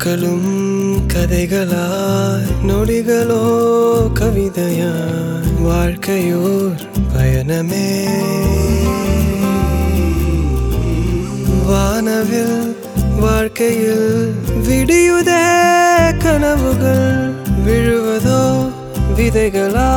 நாட்களும் கதைகளாய் நொடிகளோ கவிதையாய் வாழ்க்கையோர் பயணமே வானவில் வாழ்க்கையில் விடியுதே கனவுகள் விழுவதோ விதைகளா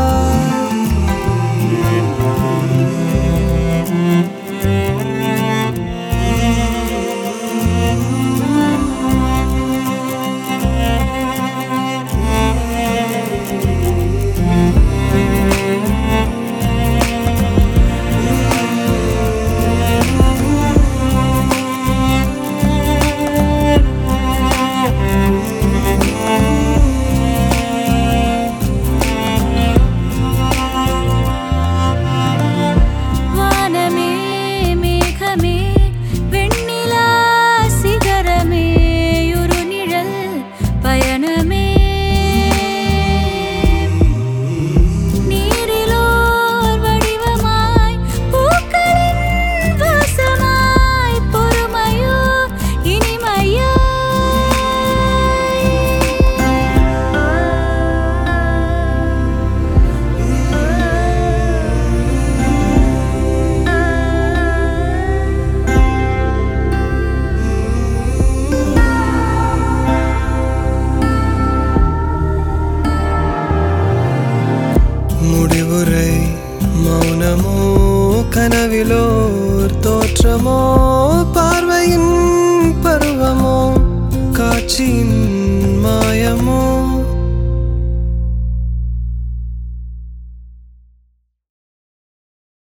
வானமே மேகமே வெண்ணிலா சிகரமே ஒரு நிழல் பயணமே நீரிலோர் வடிவமாய் பூக்களின் வாசமாய் பொறுமையோ இனிமையோ முடிவுரை மௌனமோ கனவிலோர் தோற்றமோ